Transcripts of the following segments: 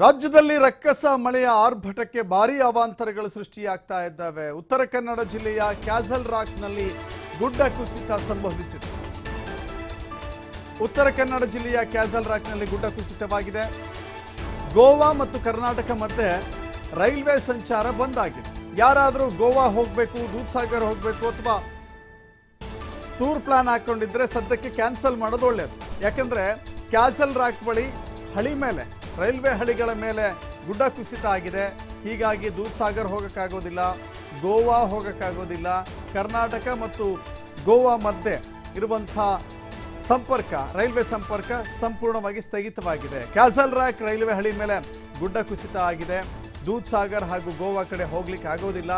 ರಾಜ್ಯದಲ್ಲಿ ರಕ್ಕಸ ಮಳೆಯ ಆರ್ಭಟಕ್ಕೆ ಭಾರೀ ಅವಾಂತರಗಳು ಸೃಷ್ಟಿಯಾಗ್ತಾ ಇದ್ದಾವೆ ಉತ್ತರ ಕನ್ನಡ ಜಿಲ್ಲೆಯ ಕ್ಯಾಸಲ್ ರಾಕ್ನಲ್ಲಿ ಗುಡ್ಡ ಕುಸಿತ ಸಂಭವಿಸಿದೆ ಉತ್ತರ ಕನ್ನಡ ಜಿಲ್ಲೆಯ ಕ್ಯಾಸಲ್ ರಾಕ್ನಲ್ಲಿ ಗುಡ್ಡ ಕುಸಿತವಾಗಿದೆ ಗೋವಾ ಮತ್ತು ಕರ್ನಾಟಕ ಮಧ್ಯೆ ರೈಲ್ವೆ ಸಂಚಾರ ಬಂದ್ ಆಗಿದೆ ಯಾರಾದರೂ ಗೋವಾ ಹೋಗಬೇಕು ದೂದ್ಸಾಗರ್ ಹೋಗಬೇಕು ಅಥವಾ ಟೂರ್ ಪ್ಲಾನ್ ಹಾಕೊಂಡಿದ್ರೆ ಸದ್ಯಕ್ಕೆ ಕ್ಯಾನ್ಸಲ್ ಮಾಡೋದು ಒಳ್ಳೆಯದು ಯಾಕಂದ್ರೆ ಕ್ಯಾಸಲ್ ರಾಕ್ ಬಳಿ ಹಳಿ ಮೇಲೆ ರೈಲ್ವೆ ಹಳಿಗಳ ಮೇಲೆ ಗುಡ್ಡ ಕುಸಿತ ಆಗಿದೆ ಹೀಗಾಗಿ ದೂದ್ಸಾಗರ್ ಹೋಗೋಕ್ಕಾಗೋದಿಲ್ಲ ಗೋವಾ ಹೋಗೋಕ್ಕಾಗೋದಿಲ್ಲ ಕರ್ನಾಟಕ ಮತ್ತು ಗೋವಾ ಮಧ್ಯೆ ಇರುವಂಥ ಸಂಪರ್ಕ ರೈಲ್ವೆ ಸಂಪರ್ಕ ಸಂಪೂರ್ಣವಾಗಿ ಸ್ಥಗಿತವಾಗಿದೆ ಕ್ಯಾಸಲ್ ರಾಕ್ ರೈಲ್ವೆ ಹಳಿ ಮೇಲೆ ಗುಡ್ಡ ಕುಸಿತ ಆಗಿದೆ ದೂದ್ಸಾಗರ್ ಹಾಗೂ ಗೋವಾ ಕಡೆ ಹೋಗ್ಲಿಕ್ಕೆ ಆಗೋದಿಲ್ಲ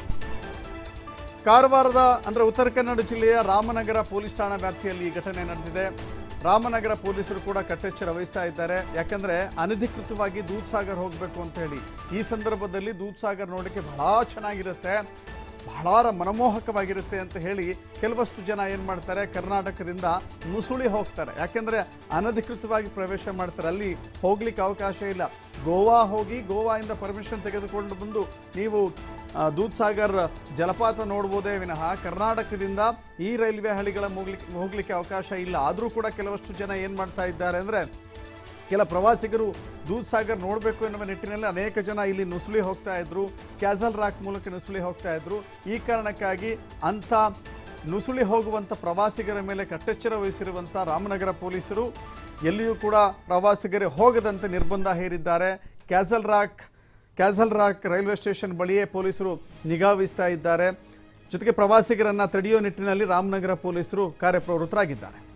ಕಾರವಾರದ ಅಂದರೆ ಉತ್ತರ ಕನ್ನಡ ಜಿಲ್ಲೆಯ ರಾಮನಗರ ಪೊಲೀಸ್ ಠಾಣಾ ವ್ಯಾಪ್ತಿಯಲ್ಲಿ ಈ ಘಟನೆ ನಡೆದಿದೆ ರಾಮನಗರ ಪೊಲೀಸರು ಕೂಡ ಕಟ್ಟೆಚ್ಚರ ವಹಿಸ್ತಾ ಇದ್ದಾರೆ ಯಾಕಂದ್ರೆ ಅನಧಿಕೃತವಾಗಿ ದೂದ್ಸಾಗರ್ ಹೋಗಬೇಕು ಅಂತ ಹೇಳಿ ಈ ಸಂದರ್ಭದಲ್ಲಿ ದೂದ್ಸಾಗರ್ ನೋಡೋಕ್ಕೆ ಬಹಳ ಚೆನ್ನಾಗಿರುತ್ತೆ ಬಹಳ ಮನಮೋಹಕವಾಗಿರುತ್ತೆ ಅಂತ ಹೇಳಿ ಕೆಲವಷ್ಟು ಜನ ಏನು ಮಾಡ್ತಾರೆ ಕರ್ನಾಟಕದಿಂದ ಮುಸುಳಿ ಹೋಗ್ತಾರೆ ಯಾಕೆಂದರೆ ಅನಧಿಕೃತವಾಗಿ ಪ್ರವೇಶ ಮಾಡ್ತಾರೆ ಅಲ್ಲಿ ಹೋಗ್ಲಿಕ್ಕೆ ಅವಕಾಶ ಇಲ್ಲ ಗೋವಾ ಹೋಗಿ ಗೋವಾಯಿಂದ ಪರ್ಮಿಷನ್ ತೆಗೆದುಕೊಂಡು ಬಂದು ನೀವು ಆ, ದೂದ್ಸಾಗರ್ ಜಲಪಾತ ನೋಡ್ಬೋದೇ ವಿನಃ ಕರ್ನಾಟಕದಿಂದ ಈ ರೈಲ್ವೆ ಹಳಿಗಳ ಹೋಗ್ಲಿಕ್ಕೆ ಹೋಗ್ಲಿಕ್ಕೆ ಅವಕಾಶ ಇಲ್ಲ ಆದರೂ ಕೂಡ ಕೆಲವಷ್ಟು ಜನ ಏನು ಮಾಡ್ತಾ ಇದ್ದಾರೆ ಅಂದರೆ ಕೆಲ ಪ್ರವಾಸಿಗರು ದೂದ್ಸಾಗರ್ ನೋಡಬೇಕು ಎನ್ನುವ ನಿಟ್ಟಿನಲ್ಲಿ ಅನೇಕ ಜನ ಇಲ್ಲಿ ನುಸುಳಿ ಹೋಗ್ತಾ ಇದ್ರು ಕ್ಯಾಸಲ್ ರಾಕ್ ಮೂಲಕ ನುಸುಳಿ ಹೋಗ್ತಾ ಇದ್ರು ಈ ಕಾರಣಕ್ಕಾಗಿ ಅಂಥ ನುಸುಳಿ ಹೋಗುವಂಥ ಪ್ರವಾಸಿಗರ ಮೇಲೆ ಕಟ್ಟೆಚ್ಚರ ವಹಿಸಿರುವಂಥ ರಾಮನಗರ ಪೊಲೀಸರು ಎಲ್ಲಿಯೂ ಕೂಡ ಪ್ರವಾಸಿಗರೇ ಹೋಗದಂತೆ ನಿರ್ಬಂಧ ಹೇರಿದ್ದಾರೆ castle rock castle rock railway station ಬಳಿಯೇ ಪೊಲೀಸರು ನಿಗಾ ವಹಿಸ್ತಾ ಇದ್ದಾರೆ ಜೊತೆಗೆ ಪ್ರವಾಸಿಗರನ್ನ ತಡೆಯುವ ನಿಟ್ಟಿನಲ್ಲಿ ರಾಮನಗರ ಪೊಲೀಸರು ಕಾರ್ಯಪ್ರವೃತ್ತರಾಗಿದ್ದಾರೆ